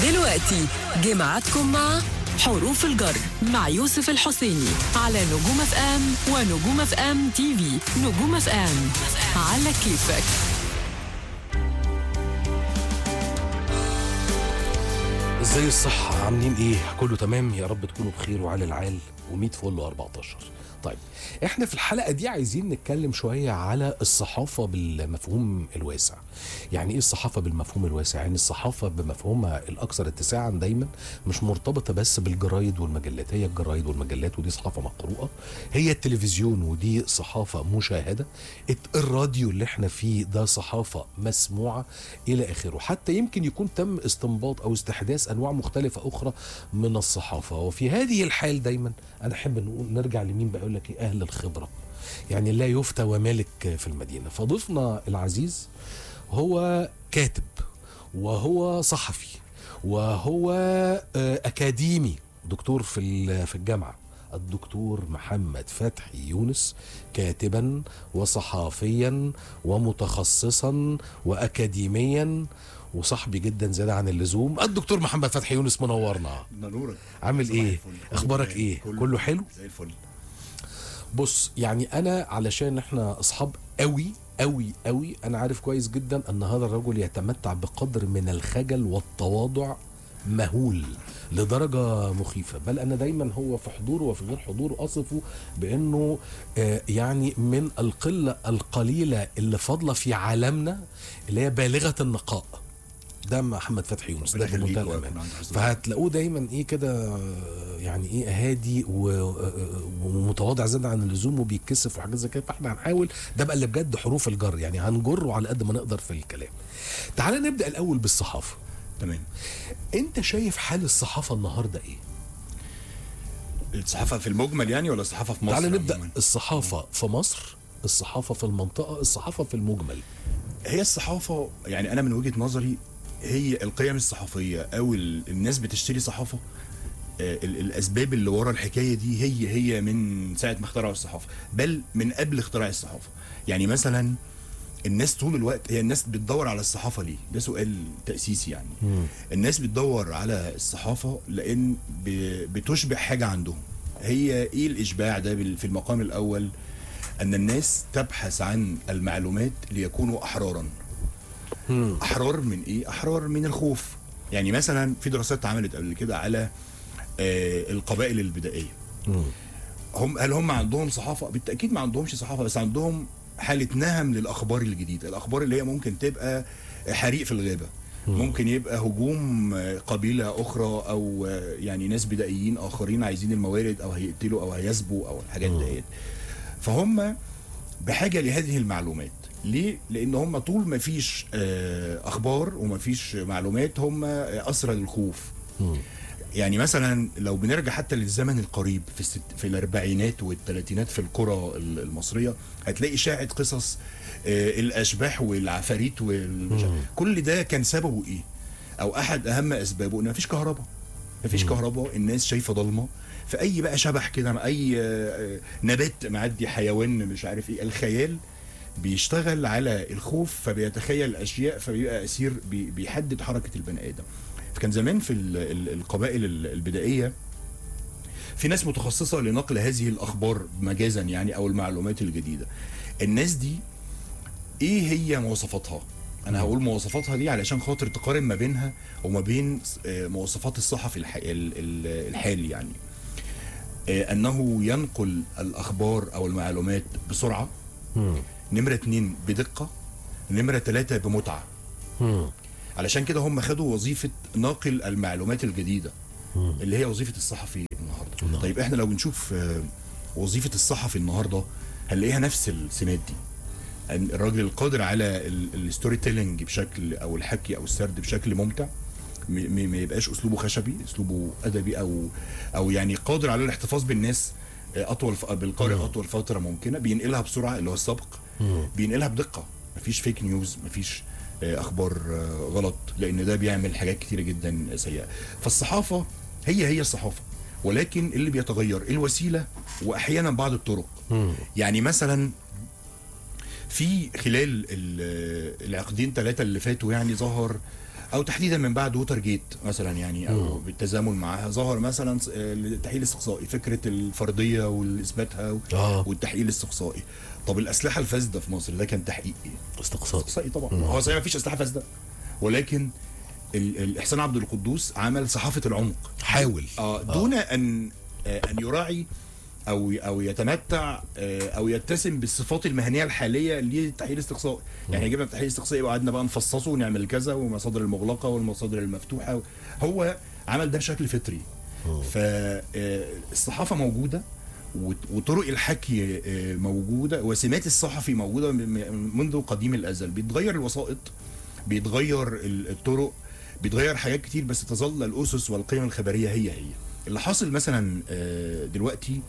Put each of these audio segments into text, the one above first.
دلوقتي جمعتكم مع حروف الجر مع يوسف الحسيني على نجوم اف ام ونجوم اف ام تي في نجوم اف ام على كيفك ازاي الصحة عاملين ايه؟ كله تمام يا رب تكونوا بخير وعلى العال و100 فل و14 طيب احنا في الحلقة دي عايزين نتكلم شوية على الصحافة بالمفهوم الواسع يعني ايه الصحافة بالمفهوم الواسع؟ يعني الصحافة بمفهومها الاكثر اتساعا دايما مش مرتبطة بس بالجرايد والمجلات هي الجرايد والمجلات ودي صحافة مقروءة هي التلفزيون ودي صحافة مشاهدة الت- الراديو اللي احنا فيه ده صحافة مسموعة الى اخره حتى يمكن يكون تم استنباط او استحداث انواع مختلفة اخرى من الصحافة وفي هذه الحال دايما انا احب نقول نرجع لمين بقول لك ايه اهل الخبرة يعني لا يفتى ومالك في المدينة فضيفنا العزيز هو كاتب وهو صحفي وهو آه، اكاديمي دكتور في ال- في الجامعه الدكتور محمد فتحي يونس كاتبا وصحافيا ومتخصصا واكاديميا وصاحبي جدا زياده عن اللزوم الدكتور محمد فتحي يونس منورنا نورك عامل صباح ايه؟ الفل. كله اخبارك تمام. ايه؟ كله حلو؟ زي الفل بص يعني انا علشان احنا اصحاب قوي قوي قوي انا عارف كويس جدا ان هذا الرجل يتمتع بقدر من الخجل والتواضع مهول لدرجة مخيفة بل أنا دايما هو في حضوره وفي غير حضوره أصفه بأنه آه، يعني من القلة القليلة اللي فاضلة في عالمنا اللي هي بالغة النقاء ده محمد فتحي يونس ده ربنا بمنتهى يخليك الأمان ويكون عند حسن فهتلاقوه دايما ايه كده يعني ايه هادي و- ومتواضع زيادة عن اللزوم وبيتكسف وحاجات زي كده فاحنا هنحاول ده بقى اللي بجد حروف الجر يعني هنجره على قد ما نقدر في الكلام تعال نبدا الاول بالصحافه تمام انت شايف حال الصحافه النهارده ايه الصحافه في المجمل يعني ولا الصحافه في مصر تعال نبدا عموماً؟ الصحافه في مصر الصحافه في المنطقه الصحافه في المجمل هي الصحافه يعني انا من وجهه نظري هي القيم الصحفيه او ال- الناس بتشتري صحافه آه، ال- الاسباب اللي ورا الحكايه دي هي هي من ساعه ما اخترعوا الصحافه بل من قبل اختراع الصحافه يعني مثلا الناس طول الوقت هي الناس بتدور على الصحافه ليه ده سؤال تاسيسي يعني الناس بتدور على الصحافه لان ب- بتشبع حاجه عندهم هي ايه الاشباع ده بال- في المقام الاول ان الناس تبحث عن المعلومات ليكونوا احرارا احرار من ايه احرار من الخوف يعني مثلا في دراسات اتعملت قبل كده على آه القبائل البدائيه هم هل هم عندهم صحافه بالتاكيد ما عندهمش صحافه بس عندهم حاله نهم للاخبار الجديده الاخبار اللي هي ممكن تبقى حريق في الغابه ممكن يبقى هجوم آه، قبيله اخرى او آه، يعني ناس بدائيين اخرين عايزين الموارد او هيقتلوا او هيسبوا او الحاجات ديت فهم بحاجه لهذه المعلومات ليه؟ لان هم طول ما فيش آه، اخبار وما فيش معلومات هم آه، اسرى للخوف يعني مثلا لو بنرجع حتى للزمن القريب في الست في الاربعينات والثلاثينات في القرى ال- المصريه هتلاقي شاعة قصص آه، الاشباح والعفاريت والمش كل ده كان سببه ايه؟ او احد اهم اسبابه ان مفيش كهرباء مفيش كهرباء الناس شايفه ضلمه فاي بقى شبح كده اي آه، آه، نبات معدي حيوان مش عارف ايه الخيال بيشتغل على الخوف فبيتخيل اشياء فبيبقى اسير بي- بيحدد حركه البني ادم فكان زمان في ال- ال- القبائل ال- البدائيه في ناس متخصصه لنقل هذه الاخبار مجازا يعني او المعلومات الجديده الناس دي ايه هي مواصفاتها انا هقول مواصفاتها دي علشان خاطر تقارن ما بينها وما بين آه، مواصفات الصحفي الح- ال- ال- الحالي يعني آه، انه ينقل الاخبار او المعلومات بسرعه نمره اتنين بدقه نمره ثلاثة بمتعه علشان كده هم خدوا وظيفه ناقل المعلومات الجديده اللي هي وظيفه الصحفي النهارده نعم. طيب احنا لو بنشوف آه، وظيفه الصحفي النهارده هنلاقيها نفس السمات دي أن الراجل القادر على الستوري تيلينج بشكل او الحكي او السرد بشكل ممتع م- م- ما يبقاش اسلوبه خشبي اسلوبه ادبي او او يعني قادر على الاحتفاظ بالناس آه، اطول ف- بالقارئ اطول فتره ممكنه بينقلها بسرعه اللي هو السبق بينقلها بدقه مفيش فيك نيوز مفيش آه، اخبار آه، غلط لان ده بيعمل حاجات كتيره جدا سيئه فالصحافه هي هي الصحافه ولكن اللي بيتغير الوسيله واحيانا بعض الطرق يعني مثلا في خلال ال- العقدين ثلاثه اللي فاتوا يعني ظهر او تحديدا من بعد ووتر جيت مثلا يعني او بالتزامن معها ظهر مثلا س- آه، التحقيق الاستقصائي فكره الفرديه والاثباتها و- آه. والتحقيق الاستقصائي طب الاسلحه الفاسده في مصر ده كان تحقيق ايه؟ استقصاد استقصائي طبعا هو صحيح ما فيش اسلحه فاسده ولكن ال- ال- احسان عبد القدوس عمل صحافه العمق حاول آه دون ان آه ان يراعي او او يتمتع آه او يتسم بالصفات المهنيه الحاليه للتحليل الاستقصائي يعني جبنا التحليل الاستقصائي وقعدنا بقى نفصصه ونعمل كذا والمصادر المغلقه والمصادر المفتوحه هو عمل ده بشكل فطري فالصحافه موجوده وت- وطرق الحكي آه، موجوده وسمات الصحفي موجوده م- م- منذ قديم الازل بيتغير الوسائط بيتغير ال- الطرق بيتغير حاجات كتير بس تظل الاسس والقيم الخبريه هي هي اللي حاصل مثلا آه، دلوقتي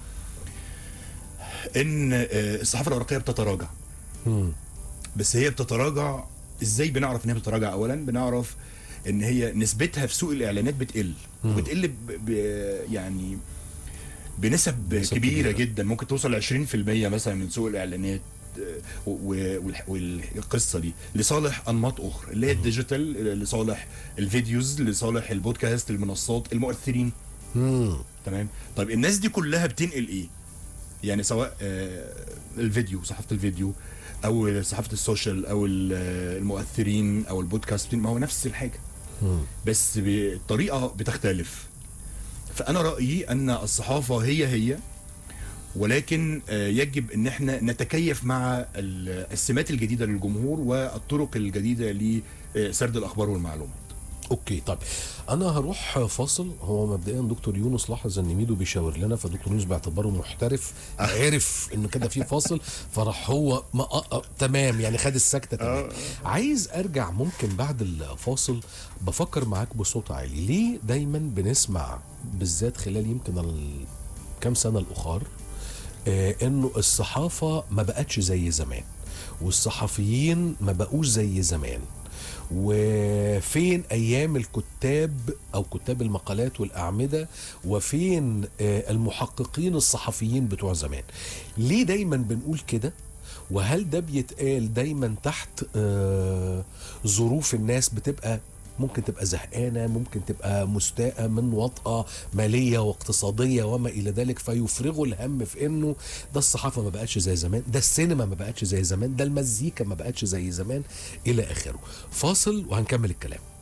ان آه، الصحافه الورقيه بتتراجع مم. بس هي بتتراجع ازاي بنعرف ان هي بتتراجع اولا بنعرف ان هي نسبتها في سوق الاعلانات بتقل وبتقل ب... ب... يعني بنسب نسب كبيره, كبيرة. كبيرة جدا ممكن توصل 20% مثلا من سوق الاعلانات آه، و- والح- والقصه دي لصالح انماط اخرى اللي هي الديجيتال لصالح الفيديوز لصالح البودكاست المنصات المؤثرين مم. تمام طيب الناس دي كلها بتنقل ايه يعني سواء آه، الفيديو صحافه الفيديو او صحافه السوشيال او ال- آه، المؤثرين او البودكاست ما هو نفس الحاجه مم. بس بالطريقه بتختلف فانا رايي ان الصحافه هي هي ولكن آه، يجب ان احنا نتكيف مع ال- السمات الجديده للجمهور والطرق الجديده لسرد الاخبار والمعلومات اوكي طيب انا هروح فاصل هو مبدئيا دكتور يونس لاحظ ان ميدو بيشاور لنا فدكتور يونس باعتباره محترف عرف ان كده في فاصل فراح هو ما آه آه تمام يعني خد السكته تمام عايز ارجع ممكن بعد الفاصل بفكر معاك بصوت عالي ليه دايما بنسمع بالذات خلال يمكن الكام سنه الاخر آه انه الصحافه ما بقتش زي زمان والصحفيين ما بقوش زي زمان وفين ايام الكتاب او كتاب المقالات والاعمده وفين آه، المحققين الصحفيين بتوع زمان ليه دايما بنقول كده وهل ده بيتقال دايما تحت آه، ظروف الناس بتبقى ممكن تبقى زهقانه ممكن تبقى مستاءه من وطأه ماليه واقتصاديه وما الى ذلك فيفرغوا الهم في انه ده الصحافه ما بقتش زي زمان ده السينما ما بقتش زي زمان ده المزيكا ما بقتش زي زمان الى اخره فاصل وهنكمل الكلام